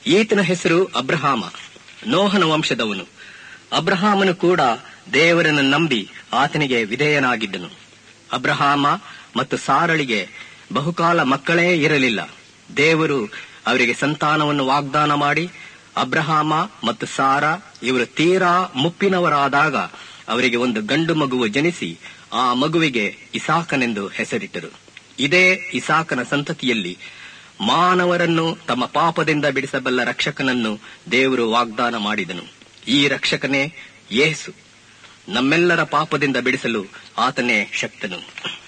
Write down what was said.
ಈತನ ಹೆಸರು ಅಬ್ರಹಾಮ ನೋಹನ ವಂಶದವನು ಅಬ್ರಹಾಮನು ಕೂಡ ದೇವರನ್ನು ನಂಬಿ ಆತನಿಗೆ ವಿಧೇಯನಾಗಿದ್ದನು ಅಬ್ರಹಾಮ ಮತ್ತು ಸಾರಳಿಗೆ ಬಹುಕಾಲ ಮಕ್ಕಳೇ ಇರಲಿಲ್ಲ ದೇವರು ಅವರಿಗೆ ಸಂತಾನವನ್ನು ವಾಗ್ದಾನ ಮಾಡಿ ಅಬ್ರಹಾಮ ಮತ್ತು ಸಾರ ಇವರು ತೀರಾ ಮುಪ್ಪಿನವರಾದಾಗ ಅವರಿಗೆ ಒಂದು ಗಂಡು ಮಗುವು ಜನಿಸಿ ಆ ಮಗುವಿಗೆ ಇಸಾಕನೆಂದು ಹೆಸರಿಟ್ಟರು ಇದೇ ಇಸಾಕನ ಸಂತತಿಯಲ್ಲಿ ಮಾನವರನ್ನು ತಮ್ಮ ಪಾಪದಿಂದ ಬಿಡಿಸಬಲ್ಲ ರಕ್ಷಕನನ್ನು ದೇವರು ವಾಗ್ದಾನ ಮಾಡಿದನು ಈ ರಕ್ಷಕನೇ ಯೇಸು ನಮ್ಮೆಲ್ಲರ ಪಾಪದಿಂದ ಬಿಡಿಸಲು ಆತನೇ ಶಕ್ತನು